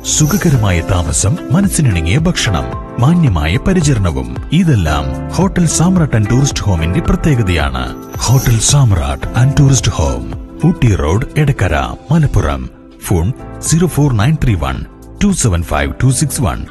സുഖകരമായ താമസം മനസ്സിനിണങ്ങിയ ഭക്ഷണം മാന്യമായ പരിചരണവും ഇതെല്ലാം ഹോട്ടൽ സാമ്രാട്ട് ആൻഡ് ടൂറിസ്റ്റ് ഹോമിന്റെ പ്രത്യേകതയാണ് hotel Samrat and tourist home Ooty road Edakkara Malappuram phone zero four nine three one two seven five two six one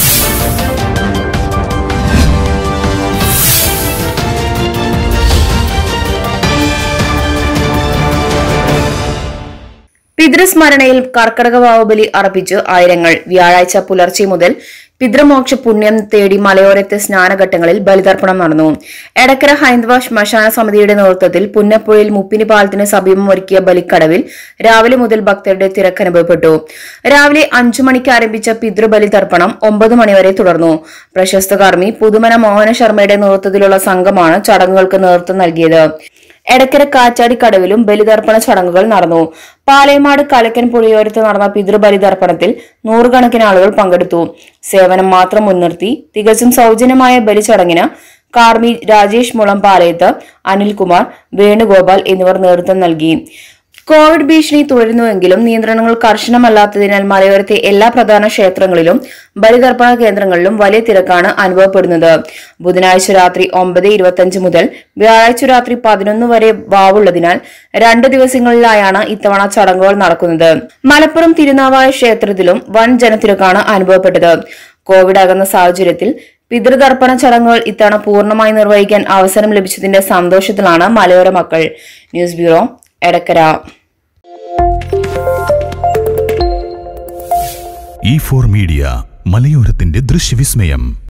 പിതൃസ്മരണയിൽ കർക്കടക വാവുബലി അർപ്പിച്ച് ആയിരങ്ങൾ വ്യാഴാഴ്ച പുലർച്ചെ മുതൽ പിതൃമോക്ഷ പുണ്യം തേടി മലയോരത്തെ സ്നാനഘട്ടങ്ങളിൽ ബലിതർപ്പണം നടന്നു എടക്കര ഹൈന്ദവ ശ്മശാന സമിതിയുടെ നേതൃത്വത്തിൽ പുന്നപ്പുഴയിൽ മുപ്പിനി പാലത്തിന് സമീപം ഒരുക്കിയ ബലിക്കടവിൽ രാവിലെ മുതൽ ഭക്തരുടെ തിരക്ക് അനുഭവപ്പെട്ടു രാവിലെ അഞ്ചു മണിക്ക് ആരംഭിച്ച പിതൃബലി തർപ്പണം ഒമ്പത് മണിവരെ തുടർന്നു പ്രശസ്ത കർമ്മി പുതുമന മോഹന ശർമ്മയുടെ നേതൃത്വത്തിലുള്ള സംഘമാണ് ചടങ്ങുകൾക്ക് നേതൃത്വം നൽകിയത് എടക്കര കാറ്റാടി കടവിലും ബലിതർപ്പണ ചടങ്ങുകൾ നടന്നു പാലയമാട് കലക്കൻ പുഴയോരത്ത് നടന്ന പിതൃബലിതർപ്പണത്തിൽ നൂറുകണക്കിന് ആളുകൾ പങ്കെടുത്തു സേവനം മാത്രം മുൻനിർത്തി തികച്ചും സൗജന്യമായ ബലിച്ചടങ്ങിന് കാർമി രാജേഷ് മുളം പാലയത്ത് അനിൽകുമാർ വേണുഗോപാൽ എന്നിവർ നേതൃത്വം നൽകി കോവിഡ് ഭീഷണി തുടരുന്നുവെങ്കിലും നിയന്ത്രണങ്ങൾ കർശനമല്ലാത്തതിനാൽ മലയോരത്തെ എല്ലാ പ്രധാന ക്ഷേത്രങ്ങളിലും ബലിതർപ്പണ കേന്ദ്രങ്ങളിലും വലിയ തിരക്കാണ് അനുഭവപ്പെടുന്നത് ബുധനാഴ്ച രാത്രി ഒമ്പത് ഇരുപത്തിയഞ്ച് മുതൽ വ്യാഴാഴ്ച രാത്രി പതിനൊന്ന് വരെ വാവുള്ളതിനാൽ രണ്ട് ദിവസങ്ങളിലായാണ് ഇത്തവണ ചടങ്ങുകൾ നടക്കുന്നത് മലപ്പുറം തിരുനാവായ ക്ഷേത്രത്തിലും വൻ ജനത്തിരക്കാണ് അനുഭവപ്പെട്ടത് കോവിഡ് അകന്ന സാഹചര്യത്തിൽ പിതൃതർപ്പണ ചടങ്ങുകൾ ഇത്തവണ പൂർണ്ണമായി നിർവഹിക്കാൻ അവസരം ലഭിച്ചതിന്റെ സന്തോഷത്തിലാണ് മലയോര മക്കൾ news bureau Edakkara E four media മലയോരത്തിന്റെ ദൃശ്യവിസ്മയം